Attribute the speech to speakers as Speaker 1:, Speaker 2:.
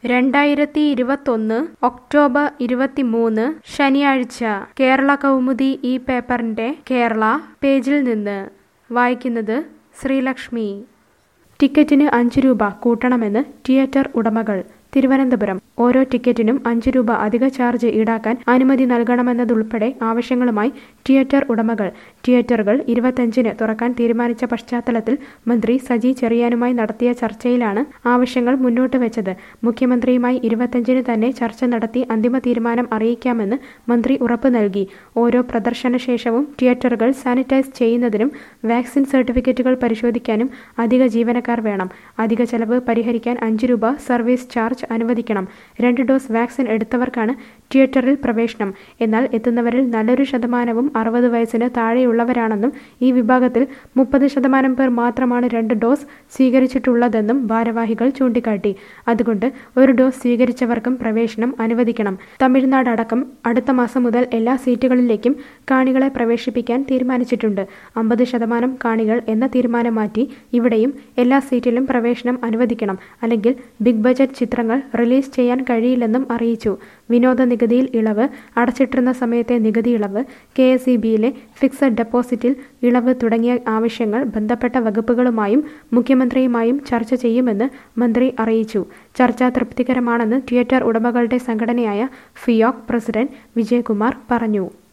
Speaker 1: രണ്ടായിരത്തി ഇരുപത്തൊന്ന് ഒക്ടോബർ ഇരുപത്തിമൂന്ന് ശനിയാഴ്ച കേരള കൗമുദി ഈ പേപ്പറിന്റെ കേരള പേജിൽ നിന്ന് വായിക്കുന്നത് ശ്രീലക്ഷ്മി ടിക്കറ്റിന് അഞ്ച് രൂപ കൂട്ടണമെന്ന് തിയേറ്റർ ഉടമകൾ തിരുവനന്തപുരം ഓരോ ടിക്കറ്റിനും അഞ്ച് രൂപ അധിക ചാർജ് ഈടാക്കാൻ അനുമതി നൽകണമെന്നതുൾപ്പെടെ ആവശ്യങ്ങളുമായി തിയേറ്റർ ഉടമകൾ തിയേറ്ററുകൾ ഇരുപത്തഞ്ചിന് തുറക്കാൻ തീരുമാനിച്ച പശ്ചാത്തലത്തിൽ മന്ത്രി സജി ചെറിയാനുമായി നടത്തിയ ചർച്ചയിലാണ് ആവശ്യങ്ങൾ മുന്നോട്ട് വെച്ചത് മുഖ്യമന്ത്രിയുമായി ഇരുപത്തഞ്ചിന് തന്നെ ചർച്ച നടത്തി അന്തിമ തീരുമാനം അറിയിക്കാമെന്ന് മന്ത്രി ഉറപ്പ് നൽകി ഓരോ പ്രദർശന ശേഷവും തിയേറ്ററുകൾ സാനിറ്റൈസ് ചെയ്യുന്നതിനും വാക്സിൻ സർട്ടിഫിക്കറ്റുകൾ പരിശോധിക്കാനും അധിക ജീവനക്കാർ വേണം അധിക ചെലവ് പരിഹരിക്കാൻ അഞ്ച് രൂപ സർവീസ് ചാർജ് അനുവദിക്കണം രണ്ട് ഡോസ് വാക്സിൻ എടുത്തവർക്കാണ് തിയേറ്ററിൽ പ്രവേശനം എന്നാൽ എത്തുന്നവരിൽ നല്ലൊരു ശതമാനവും അറുപത് വയസ്സിന് താഴെയുള്ളവരാണെന്നും ഈ വിഭാഗത്തിൽ മുപ്പത് ശതമാനം പേർ മാത്രമാണ് രണ്ട് ഡോസ് സ്വീകരിച്ചിട്ടുള്ളതെന്നും ഭാരവാഹികൾ ചൂണ്ടിക്കാട്ടി അതുകൊണ്ട് ഒരു ഡോസ് സ്വീകരിച്ചവർക്കും പ്രവേശനം അനുവദിക്കണം തമിഴ്നാട് അടക്കം അടുത്ത മാസം മുതൽ എല്ലാ സീറ്റുകളിലേക്കും കാണികളെ പ്രവേശിപ്പിക്കാൻ തീരുമാനിച്ചിട്ടുണ്ട് അമ്പത് ശതമാനം കാണികൾ എന്ന തീരുമാനം മാറ്റി ഇവിടെയും എല്ലാ സീറ്റിലും പ്രവേശനം അനുവദിക്കണം അല്ലെങ്കിൽ ബിഗ് ബജറ്റ് ചിത്രങ്ങൾ റിലീസ് ചെയ്യാൻ കഴിയില്ലെന്നും അറിയിച്ചു വിനോദ നികുതിയിൽ ഇളവ് അടച്ചിട്ടിരുന്ന സമയത്തെ നികുതി ഇളവ് കെ എസ് ഇ ബിയിലെ ഫിക്സഡ് ഡെപ്പോസിറ്റിൽ ഇളവ് തുടങ്ങിയ ആവശ്യങ്ങൾ ബന്ധപ്പെട്ട വകുപ്പുകളുമായും മുഖ്യമന്ത്രിയുമായും ചർച്ച ചെയ്യുമെന്ന് മന്ത്രി അറിയിച്ചു ചർച്ച തൃപ്തികരമാണെന്ന് തിയേറ്റർ ഉടമകളുടെ സംഘടനയായ ഫിയോക് പ്രസിഡന്റ് വിജയകുമാർ പറഞ്ഞു